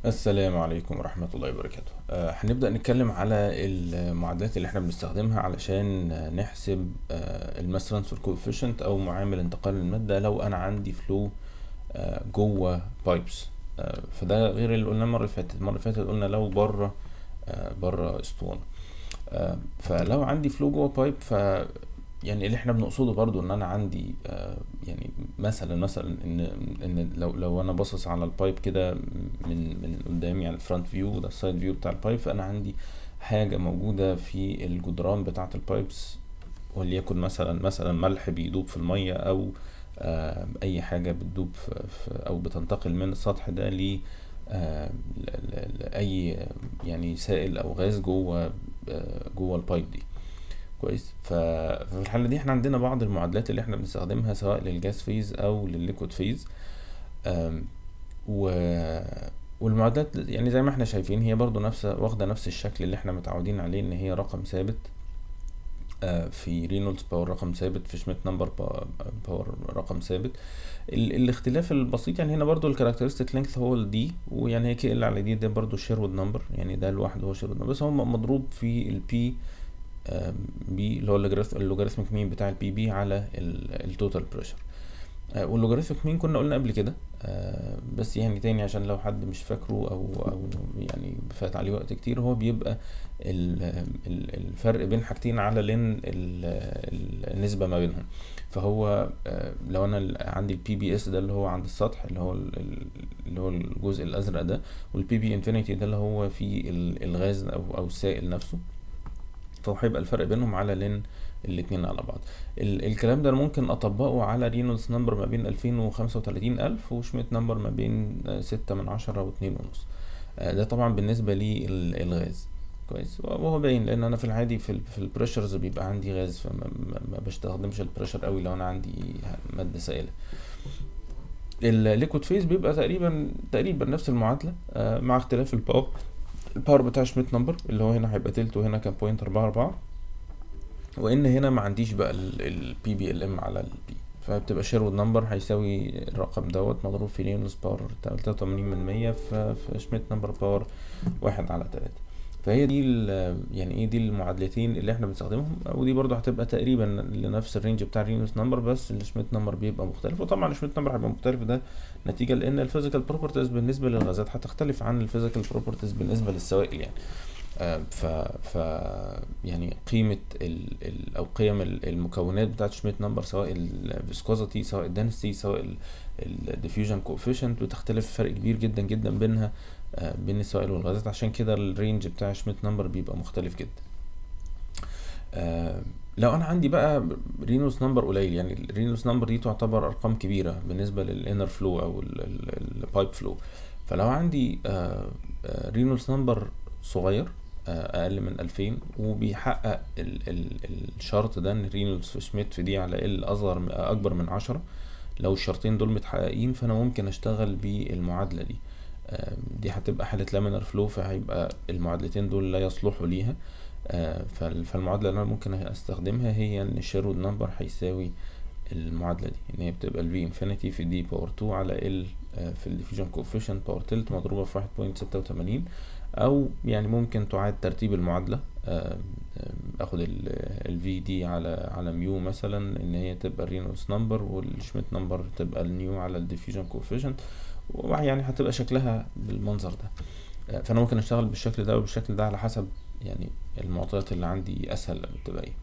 السلام عليكم ورحمة الله وبركاته آه، هنبدأ نتكلم على المعادلات اللي احنا بنستخدمها علشان نحسب الماس ترانسفير كوفيشنت او معامل انتقال المادة لو انا عندي فلو جوه بايبس فده غير اللي قلناه المرة اللي فاتت المرة اللي فاتت قلنا لو بره بره اسطوانة آه، فلو عندي فلو جوه بايب ف يعني اللي احنا بنقصده برضو ان انا عندي آه، يعني مثلا مثلا ان ان لو لو انا باصص على البايب كده من من قدام يعني الفرونت فيو وده السايد فيو بتاع البايب فانا عندي حاجه موجوده في الجدران بتاعه البايبس وليكن مثلا مثلا ملح بيدوب في الميه او آه، اي حاجه بتدوب في في- او بتنتقل من السطح ده ل آه، ل- ل- لاي يعني سائل او غاز جوه آه، جوه البايب دي كويس ف- ففي الحالة دي احنا عندنا بعض المعادلات اللي احنا بنستخدمها سواء للجاز فيز او للليكويد فيز أم، و والمعادلات يعني زي ما احنا شايفين هي برضو نفس واخدة نفس الشكل اللي احنا متعودين عليه ان هي رقم ثابت آه، في رينولدز باور رقم ثابت في شميت نمبر باور رقم ثابت ال- الاختلاف البسيط يعني هنا برضو الكاركترستيك لينث هو الدي ويعني هي كي ال على دي ده برضو شيرود نمبر يعني ده لوحده هو شيرود نمبر بس هو مضروب في البي بي اللي هو اللوجاريث- اللوجاريثميك مين بتاع البي بي على التوتال بريشر واللوجاريثميك مين كنا قلنا قبل كده آه، بس يعني تاني عشان لو حد مش فاكره او او يعني فات عليه وقت كتير هو بيبقى ال- ال- الفرق بين حاجتين على لين ال- ال- النسبة ما بينهم فهو آه، لو انا ال- عندي البي بي اس ده اللي هو عند السطح اللي هو ال- ال- اللي هو الجزء الازرق ده والبي بي انفينيتي ده اللي هو في ال- الغاز او او السائل نفسه فهو هيبقى الفرق بينهم على لين الاتنين على بعض ال الكلام ده أنا ممكن اطبقه على رينولدز نمبر ما بين الفين وخمسة وتلاتين الف وشميت نمبر ما بين آه، ستة من عشرة واتنين ونص آه، ده طبعا بالنسبة للغاز كويس وهو باين لان انا في العادي في ال في البريشرز بيبقى عندي غاز فما ما ما بستخدمش البريشر قوي لو انا عندي مادة سائلة الليكويد فيز بيبقى تقريبا تقريبا نفس المعادلة آه، مع اختلاف الباور الباور بتاع شميت نمبر اللي هو هنا هيبقى تلت وهنا كان بوينت أربعة أربعة وإن هنا ما عنديش بقى البي بي ال ام على البي فبتبقى شيرود نمبر هيساوي الرقم دوت مضروب في رينولدز باور تلاتة وتمانين من مية في في شميت نمبر باور واحد على تلاتة فهي دي ال- يعني ايه دي المعادلتين اللي احنا بنستخدمهم ودي برضو هتبقى تقريبا لنفس الرينج بتاع رينولدز نمبر بس الشميت نمبر بيبقى مختلف وطبعا الشميت نمبر هيبقى مختلف ده نتيجة لأن الفيزيكال بروبرتيز بالنسبة للغازات هتختلف عن الفيزيكال بروبرتيز بالنسبة للسوائل يعني آه، ف ف يعني قيمة ال ال أو قيم ال- المكونات بتاعت شميت نمبر سواء الفيسكوزيتي سواء الدنسيتي سواء الديفيوجن كوفيشنت بتختلف فرق كبير جدا جدا بينها آه، بين السوائل والغازات عشان كده الرينج بتاع شميت نمبر بيبقى مختلف جدا آه، لو انا عندي بقى رينوس نمبر قليل يعني الرينوس نمبر دي تعتبر ارقام كبيره بالنسبه للانر فلو او البايب فلو فلو عندي رينوس نمبر صغير آه، اقل من 2000 وبيحقق ال ال الشرط ده ان رينولدز في شميت في دي على ال اصغر م- اكبر من 10 لو الشرطين دول متحققين فانا ممكن اشتغل بالمعادله دي آه، دي هتبقى حاله لامينر فلو فهيبقى المعادلتين دول لا يصلحوا ليها آه، فال- فالمعادلة اللي أنا ممكن استخدمها هي ان الشيرود نمبر هيساوي المعادلة دي ان هي بتبقى ال V infinity في D باور 2 على ال آه، في ال diffusion coefficient باور تلت مضروبة في واحد بوينت ستة وتمانين أو يعني ممكن تعاد ترتيب المعادلة آه، آه، اخد ال ال V دي على على ميو مثلا ان هي تبقى الرينولدز نمبر والشميت نمبر تبقى النيو على ال diffusion coefficient ويعني هتبقى شكلها بالمنظر ده آه، فانا ممكن اشتغل بالشكل ده وبالشكل ده على حسب يعني المعطيات اللي عندي اسهل لما بتبقى ايه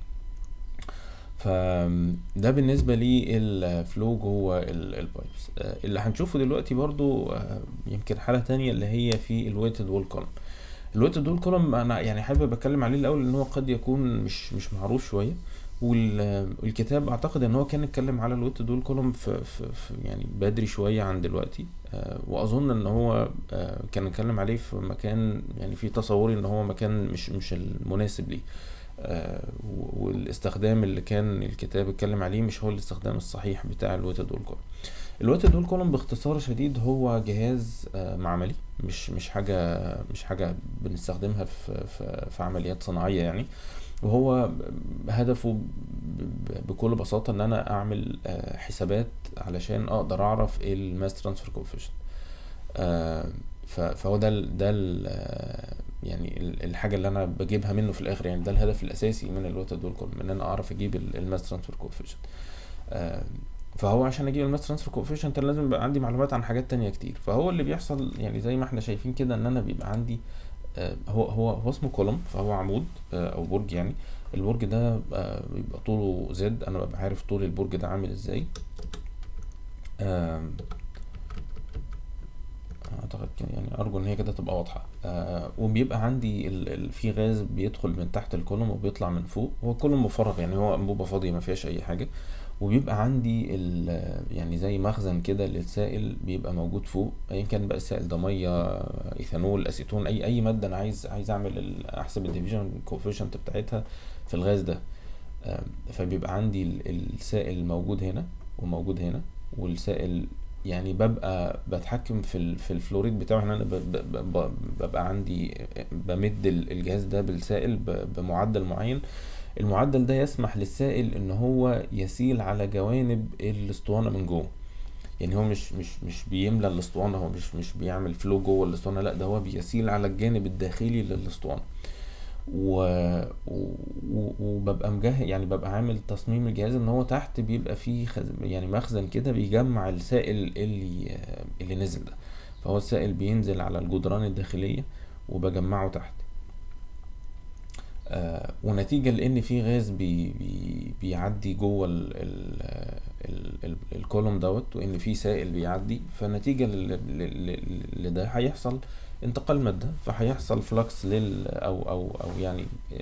فده بالنسبه للفلو جوه البايبس اللي هنشوفه دلوقتي برضو آه، يمكن حاله تانية اللي هي في الويتد وول كولوم الويتد وول كولوم انا يعني حابب اتكلم عليه الاول لان هو قد يكون مش مش معروف شويه وال- والكتاب اعتقد ان هو كان اتكلم على الويتد وول كولوم في, في, في يعني بدري شويه عن دلوقتي آه، واظن ان هو آه، كان اتكلم عليه في مكان يعني في تصوري ان هو مكان مش مش المناسب ليه آه، و- والاستخدام اللي كان الكتاب اتكلم عليه مش هو الاستخدام الصحيح بتاع الويتد وول كولوم الويتد وول كولوم باختصار شديد هو جهاز آه، معملي مش مش حاجه مش حاجه بنستخدمها في في, في عمليات صناعيه يعني وهو هدفه ب- ب- بكل بساطة ان انا اعمل آه، حسابات علشان اقدر اعرف الماس ترانسفير كوفيشنت ف فهو ده ال ده ال آه، يعني ال- الحاجه اللي انا بجيبها منه في الاخر يعني ده الهدف الاساسي من الوتد دول كلهم ان انا اعرف اجيب الماس ترانسفير كوفيشنت فهو عشان اجيب الماس ترانسفير كوفيشنت لازم يبقى عندي معلومات عن حاجات تانية كتير فهو اللي بيحصل يعني زي ما احنا شايفين كده ان انا بيبقى عندي آه، هو هو هو اسمه كولوم فهو عمود آه، او برج يعني البرج ده آه، بيبقى طوله زد انا ببقى عارف طول البرج ده عامل ازاي آم، اعتقد كده يعني ارجو ان هي كده تبقى واضحه آه وبيبقى عندي ال ال في غاز بيدخل من تحت الكولوم وبيطلع من فوق هو الكولوم مفرغ يعني هو انبوبه فاضيه ما فيهاش اي حاجه وبيبقى عندي ال يعني زي مخزن كده للسائل بيبقى موجود فوق ايا كان بقى السائل ده ميه ايثانول اسيتون اي اي ماده انا عايز عايز اعمل ال- احسب الديفيجن كوفيشنت بتاعتها في الغاز ده آم، فبيبقى عندي ال- السائل موجود هنا وموجود هنا والسائل يعني ببقى بتحكم في ال- في الفلوريد بتاعه ان انا ب- ب- ب- ببقى عندي بمد ال- الجهاز ده بالسائل ب- بمعدل معين المعدل ده يسمح للسائل ان هو يسيل على جوانب الاسطوانه من جوه يعني هو مش مش مش بيملى الاسطوانه هو مش مش بيعمل فلو جوه الاسطوانه لا ده هو بيسيل على الجانب الداخلي للاسطوانه و... و... و- وببقى مجهز يعني ببقى عامل تصميم الجهاز ان هو تحت بيبقى فيه خز... يعني مخزن كده بيجمع السائل اللي اللي نزل ده فهو السائل بينزل على الجدران الداخلية وبجمعه تحت آه ونتيجة لأن في غاز بي بي بيعدي جوه ال ال ال ال الكولوم دوت وإن في سائل بيعدي فنتيجة لل- لل- لل- لده هيحصل انتقال مادة فهيحصل فلكس لل أو أو أو يعني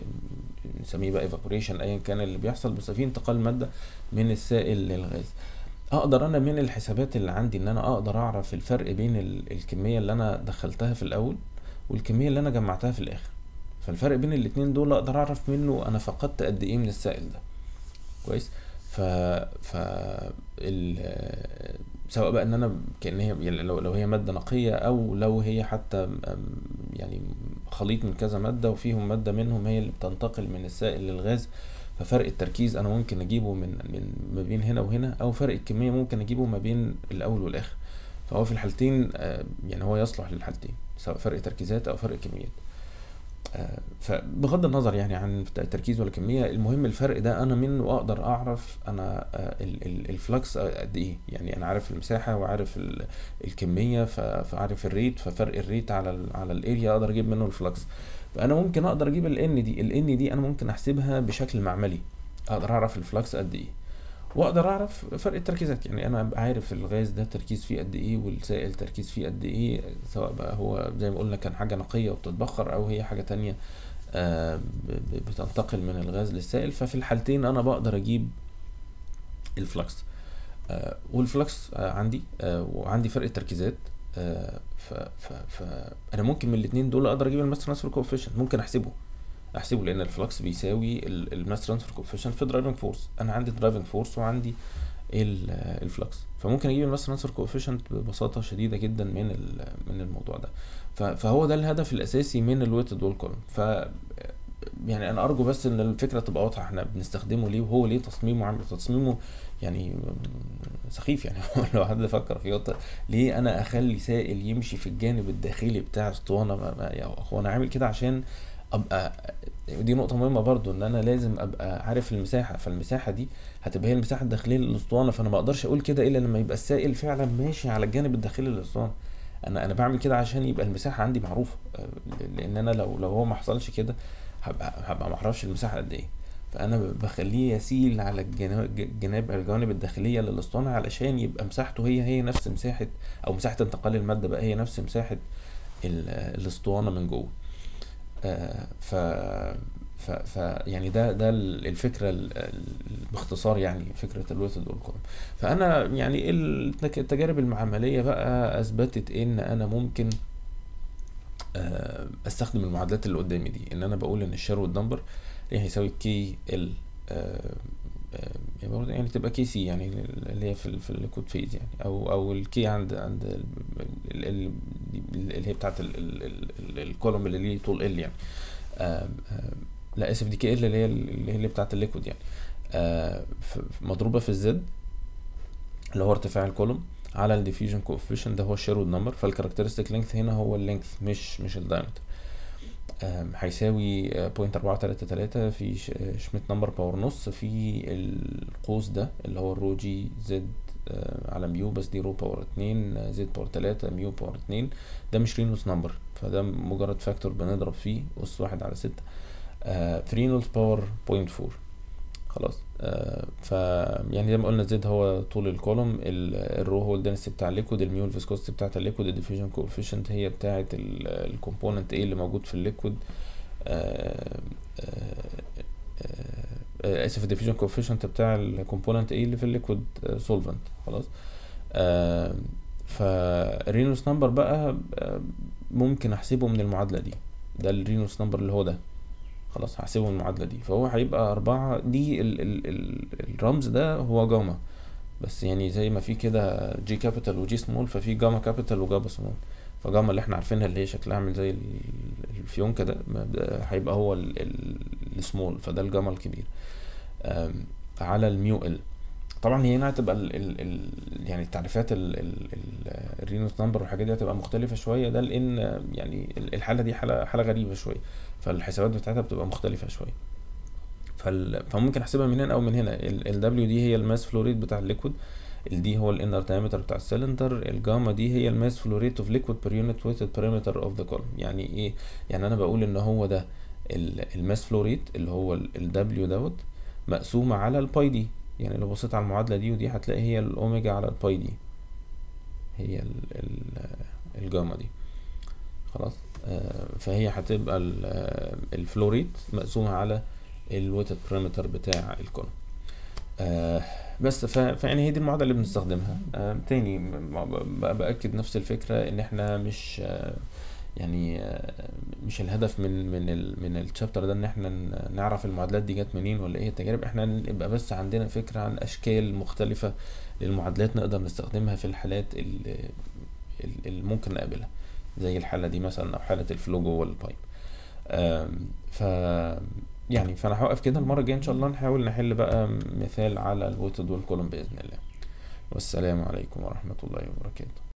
نسميه بقى evaporation أيا كان اللي بيحصل بس في انتقال مادة من السائل للغاز اقدر انا من الحسابات اللي عندي ان انا اقدر اعرف الفرق بين ال- الكمية اللي انا دخلتها في الاول والكمية اللي انا جمعتها في الاخر فالفرق بين الاتنين دول اقدر اعرف منه انا فقدت قد ايه من السائل ده كويس ف ف ال... سواء بقى ان انا كان هي يعني لو لو هي ماده نقيه او لو هي حتى أم- يعني خليط من كذا ماده وفيهم ماده منهم هي اللي بتنتقل من السائل للغاز ففرق التركيز انا ممكن اجيبه من من ما بين هنا وهنا او فرق الكميه ممكن اجيبه ما بين الاول والاخر فهو في الحالتين آه، يعني هو يصلح للحالتين سواء فرق تركيزات او فرق كميات آه، فبغض النظر يعني عن تركيز ولا كميه المهم الفرق ده انا منه اقدر اعرف انا آه، ال- ال- الفلكس قد ايه يعني انا عارف المساحه وعارف ال- الكميه ف- فعارف الريت ففرق الريت على ال على الاريا اقدر اجيب منه الفلكس فانا ممكن اقدر اجيب الان دي الان دي انا ممكن احسبها بشكل معملي اقدر اعرف الفلكس قد ايه واقدر اعرف فرق التركيزات يعني انا ابقى عارف الغاز ده تركيز فيه قد ايه والسائل تركيز فيه قد ايه سواء بقى هو زي ما قلنا كان حاجه نقيه وبتتبخر او هي حاجه تانية آه، ب- ب- بتنتقل من الغاز للسائل ففي الحالتين انا بقدر اجيب الفلكس آه، والفلكس آه، عندي آه، وعندي فرق التركيزات آه، ف ف ف انا ممكن من الاثنين دول اقدر اجيب الماس ترانسفير كوفيشنت ممكن احسبه احسبه لان الفلكس بيساوي ال- الماس ترانسفير كوفيشنت في درايفنج فورس انا عندي درايفنج فورس وعندي ال- آه، الفلكس فممكن اجيب الماس ترانسفير كوفيشنت ببساطه شديده جدا من ال- من الموضوع ده ف- فهو ده الهدف الاساسي من الويتد وول كولوم ف يعني انا ارجو بس ان الفكره تبقى واضحه احنا بنستخدمه ليه وهو ليه تصميمه عامل تصميمه يعني سخيف يعني لو حد فكر فيه وط- ليه انا اخلي سائل يمشي في الجانب الداخلي بتاع اسطوانه ما- ما- يعني هو انا عامل كده عشان ابقى ودي نقطة مهمة برضو ان انا لازم ابقى عارف المساحة فالمساحة دي هتبقى هي المساحة الداخلية للاسطوانة فانا ما اقدرش اقول كده الا لما يبقى السائل فعلا ماشي على الجانب الداخلي للاسطوانة انا انا بعمل كده عشان يبقى المساحة عندي معروفة آه، لان انا لو لو هو ما حصلش كده هبقى هبقى ما اعرفش المساحة قد ايه فانا ب- بخليه يسيل على الجنا- جناب الجوانب الداخلية للاسطوانة علشان يبقى مساحته هي هي نفس مساحة او مساحة انتقال المادة بقى هي نفس مساحة ال- الاسطوانة من جوه آه، ف ف ف يعني ده ده ال- الفكره ال- ال- باختصار يعني فكره الويتد والكولوم فانا يعني التك- التجارب المعمليه بقى اثبتت ان انا ممكن آه، استخدم المعادلات اللي قدامي دي ان انا بقول ان الشيرود نمبر اللي هيساوي كي ال يعني برضه يعني تبقى كي سي يعني اللي هي في ال- في الليكويد فيز يعني او او الكي عند عند ال- ال- ال- اللي هي بتاعت ال- ال- ال- ال- الكولوم اللي ليه طول ال يعني آم، آم، لا اسف دي كي ال اللي هي اللي هي اللي بتاعت الليكويد يعني آه، ف- ف- مضروبه في الزد اللي هو ارتفاع الكولوم على الديفيوجن كوفيشنت ده هو الشيرود نمبر فالكاركترستيك لينث هنا هو اللينث مش مش الدايمتر هيساوي بوينت أربعة تلاتة تلاتة في ش- شميت نمبر باور نص في القوس ده اللي هو الرو جي زد آه، على ميو بس دي رو باور اتنين آه، زد باور تلاتة ميو باور اتنين ده مش رينولدز نمبر فده مجرد فاكتور بنضرب فيه أس واحد على ستة آه، في رينولدز باور بوينت فور خلاص آه ف يعني زي ما قلنا زد هو طول الكولوم ال- الرو هو الدنسيتي بتاع الليكويد الميو الفيسكوستي بتاعت الليكويد الديفيوجن كوفيشنت هي بتاعت الكومبوننت ايه اللي موجود في الليكويد آه آه آه اسف الديفيوجن كوفيشنت بتاع الكومبوننت ايه اللي في الليكويد سولفنت خلاص آه فالرينوس نمبر بقى آه، ممكن احسبه من المعادلة دي ده الرينوس نمبر اللي هو ده خلاص هحسبه من المعادلة دي فهو هيبقى أربعة دي ال ال ال الرمز ده هو جاما بس يعني زي ما في كده جي كابيتال وجي سمول ففي جاما كابيتال وجاما سمول فجاما اللي احنا عارفينها اللي هي شكلها عامل زي ال- الفيونكة ده ما ده هيبقى هو ال- ال- السمول فده الجاما الكبير آم، على الميو ال طبعا هي هنا هتبقى ال ال ال يعني التعريفات ال ال ال الرينوس نمبر والحاجات دي هتبقى مختلفة شوية ده لأن يعني ال- الحالة دي حالة حالة غريبة شوية فالحسابات بتاعتها بتبقى مختلفة شوية فال... فممكن احسبها من هنا او من هنا ال W دي هي الماس فلو ريت بتاع الليكويد ال D هو الانر diameter بتاع السلندر الجاما دي هي الماس فلو ريت اوف ليكويد بير يونت ويتد perimeter اوف ذا كولوم يعني ايه يعني انا بقول ان هو ده الماس فلو ريت اللي هو ال W دوت مقسومة على الباي دي يعني لو بصيت على المعادلة دي ودي هتلاقي هي الأوميجا على الباي دي هي ال ال الجاما دي خلاص آه فهي هتبقى الفلو ريت مقسومة على الويتد بريمتر بتاع الكولوم آه بس ف... فيعني هي دي المعادلة اللي بنستخدمها آه تاني م- ب- بأكد نفس الفكرة ان احنا مش آه يعني آه مش الهدف من من ال من الشابتر ده ان احنا ن- نعرف المعادلات دي جت منين ولا ايه التجارب احنا نبقى بس عندنا فكرة عن اشكال مختلفة للمعادلات نقدر نستخدمها في الحالات اللي, اللي ممكن نقابلها زي الحالة دي مثلا او حالة الفلو جوه البايب آم، ف يعني فانا هوقف كده المره الجايه ان شاء الله نحاول نحل بقى مثال على الوتد والكولوم باذن الله والسلام عليكم ورحمه الله وبركاته